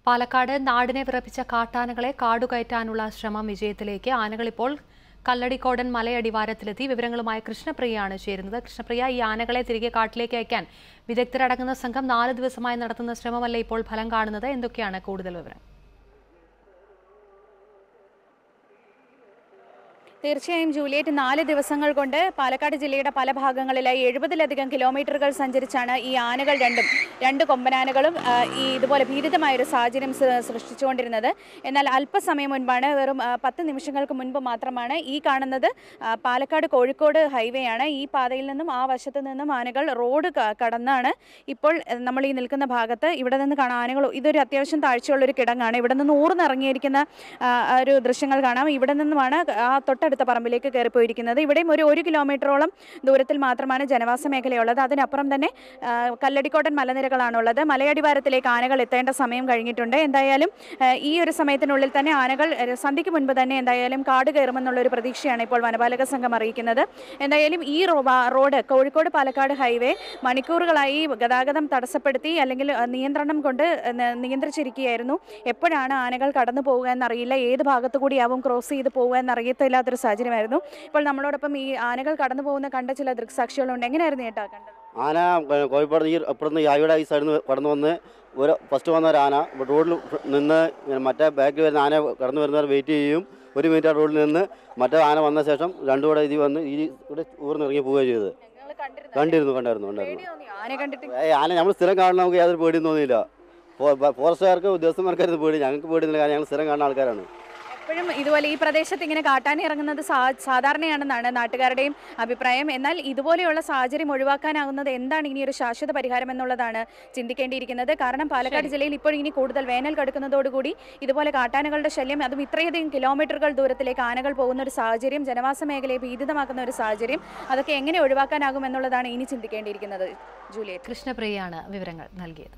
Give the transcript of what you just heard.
പാലക്കാട് നാടിനെ വിറപ്പിച്ച കാട്ടാനകളെ കാടുകയറ്റാനുള്ള ശ്രമം വിജയത്തിലേക്ക് ആനകൾ ഇപ്പോൾ കല്ലടിക്കോടൻ മലയടിവാരത്തിലെത്തി വിവരങ്ങളുമായി കൃഷ്ണപ്രിയയാണ് ചേരുന്നത് കൃഷ്ണപ്രിയ ഈ ആനകളെ തിരികെ കാട്ടിലേക്ക് അയക്കാൻ വിദഗ്ധരടങ്ങുന്ന സംഘം നാല് ദിവസമായി നടത്തുന്ന ശ്രമമല്ല ഇപ്പോൾ ഫലം കാണുന്നത് എന്തൊക്കെയാണ് കൂടുതൽ വിവരം തീർച്ചയായും ജൂലിയറ്റ് നാല് ദിവസങ്ങൾ കൊണ്ട് പാലക്കാട് ജില്ലയുടെ പല ഭാഗങ്ങളിലായി എഴുപതിലധികം കിലോമീറ്ററുകൾ സഞ്ചരിച്ചാണ് ഈ ആനകൾ രണ്ടും രണ്ട് കൊമ്പനാനകളും ആ, ഈ ഇതുപോലെ ഭീതിതമായ ഒരു സാഹചര്യം സൃ- സൃഷ്ടിച്ചുകൊണ്ടിരുന്നത് എന്നാൽ അല്പസമയം മുൻപാണ് വെറും ആ, പത്ത് നിമിഷങ്ങൾക്ക് മുൻപ് മാത്രമാണ് ഈ കാണുന്നത് ആ, പാലക്കാട് കോഴിക്കോട് ഹൈവേ ആണ് ഈ പാതയിൽ നിന്നും ആ വശത്ത് നിന്നും ആനകൾ റോഡ് ക- കടന്നാണ് ഇപ്പോൾ ആ, നമ്മൾ ഈ നിൽക്കുന്ന ഭാഗത്ത് ഇവിടെ നിന്ന് കാണാം ആനകൾ ഇതൊരു അത്യാവശ്യം താഴ്ചയുള്ള ഒരു കിടങ്ങാണ് ഇവിടെ നിന്ന് ഊർന്നിറങ്ങിയിരിക്കുന്ന ആ, ആ ഒരു ദൃശ്യങ്ങൾ കാണാം ഇവിടെ നിന്നുമാണ് ആ തൊട്ടടുത്ത പറമ്പിലേക്ക് കയറിപ്പോയിരിക്കുന്നത് ഇവിടെയും ഒരു ഒരു കിലോമീറ്ററോളം ദൂരത്തിൽ മാത്രമാണ് ജനവാസ മേഖലയുള്ളത് അതിനപ്പുറം തന്നെ ആ, കല്ലടിക്കോട്ടൻ മലനിരകളാണുള്ളത് മലയടിവാരത്തിലേക്ക് ആനകൾ എത്തേണ്ട സമയം കഴിഞ്ഞിട്ടുണ്ട് എന്തായാലും ആ, ഈ ഒരു സമയത്തിനുള്ളിൽ തന്നെ ആനകൾ ആ, സന്ധ്യയ്ക്ക് മുൻപ് തന്നെ എന്തായാലും കാട് കയറുമെന്നുള്ള ഒരു പ്രതീക്ഷയാണ് ഇപ്പോൾ വനപാലക സംഘം അറിയിക്കുന്നത് എന്തായാലും ഈ റോ- വാ- റോഡ് കോഴിക്കോട് പാലക്കാട് ഹൈവേ മണിക്കൂറുകളായി ഗതാഗതം തടസ്സപ്പെടുത്തി അല്ലെങ്കിൽ ആ, നിയന്ത്രണം കൊണ്ട് ന- നിയന്ത്രിച്ചിരിക്കുകയായിരുന്നു എപ്പോഴാണ് ആനകൾ കടന്നു പോകുക എന്നറിയില്ല ഏത് ഭാഗത്തു കൂടിയാവും ക്രോസ് ചെയ്ത് പോകുക എന്നറിയത്തില്ലാത്തൊരു സാഹചര്യമായിരുന്നു ഇപ്പോൾ നമ്മളോടൊപ്പം ഈ ആനകൾ കടന്നു പോകുന്ന കണ്ട ചില ദൃക്സാക്ഷികളുണ്ട് എങ്ങനെയായിരുന്നു ഏട്ടാ കണ്ടത് ആന ഏ, കോഴിക്കോട് ഈ ഇപ്പുറത്ത് ഈ ഹൈവേയുടെ ഈ സൈഡിൽ നിന്ന് കടന്നു വന്ന് ഒരു ഫസ്റ്റ് വന്ന ഒരു ആന ഇവിടെ റോഡിൽ നിന്ന് ഇങ്ങനെ മറ്റേ ബാക്കിൽ വരുന്ന ആന കടന്നു വരുന്നവർ വെയിറ്റ് ചെയ്യും ഒരു മിനിറ്റ് ആ റോഡിൽ നിന്ന് മറ്റേ ആന വന്ന ശേഷം രണ്ടും കൂടെ ഇതിൽ വന്ന് ഈ ഇവിടെ ഊർന്നിറങ്ങി പോവുകയും ചെയ്തത് നിങ്ങൾ കണ്ടിരുന്നോ? കണ്ടിരുന്നു കണ്ടായിരുന്നു കണ്ടായിരുന്നു പേടി തോന്നിയോ? ആനയെ കണ്ടിട്ട് ഏയ് ആന നമ്മൾ സ്ഥിരം കാണുന്ന നമുക്ക് യാതൊരു പേടിയും തോന്നിയില്ല ഫോ- ഫ- ഫോറസ്റ്റുകാർക്ക് ഉദ്യോഗസ്ഥന്മാർക്കായിരുന്നു പേടി ഞങ്ങൾക്ക് പേടിയൊന്നുമില്ല കാരണം ഞങ്ങൾ സ്ഥിരം കാണുന്ന ആൾക്കാരാണ് എപ്പോഴും ഇതുപോലെ ഈ പ്രദേശത്ത് ഇങ്ങനെ കാട്ടാൻ ഇറങ്ങുന്നത് സാ- സാധാരണയാണെന്നാണ് നാട്ടുകാരുടെയും അഭിപ്രായം എന്നാൽ ഇതുപോലെയുള്ള സാഹചര്യം ഒഴിവാക്കാനാകുന്നത് എന്താണ് ഇനി ഒരു ശാശ്വത പരിഹാരം എന്നുള്ളതാണ് ചിന്തിക്കേണ്ടിയിരിക്കുന്നത് കാരണം പാലക്കാട് ജില്ലയിൽ ഇപ്പോൾ ഇനി കൂടുതൽ വേനൽ കടുക്കുന്നതോടുകൂടി ഇതുപോലെ കാട്ടാനകളുടെ ശല്യം അതും ഇത്രയധികം കിലോമീറ്ററുകൾ ദൂരത്തിലേക്ക് ആനകൾ പോകുന്ന ഒരു സാഹചര്യം ജനവാസ മേഖലയെ ഭീതിതമാക്കുന്ന ഒരു സാഹചര്യം അതൊക്കെ എങ്ങനെ ഒഴിവാക്കാനാകും എന്നുള്ളതാണ് ഇനി ചിന്തിക്കേണ്ടിയിരിക്കുന്നത് ജൂലിയറ്റ് കൃഷ്ണപ്രിയയാണ് വിവരങ്ങൾ നൽകിയത്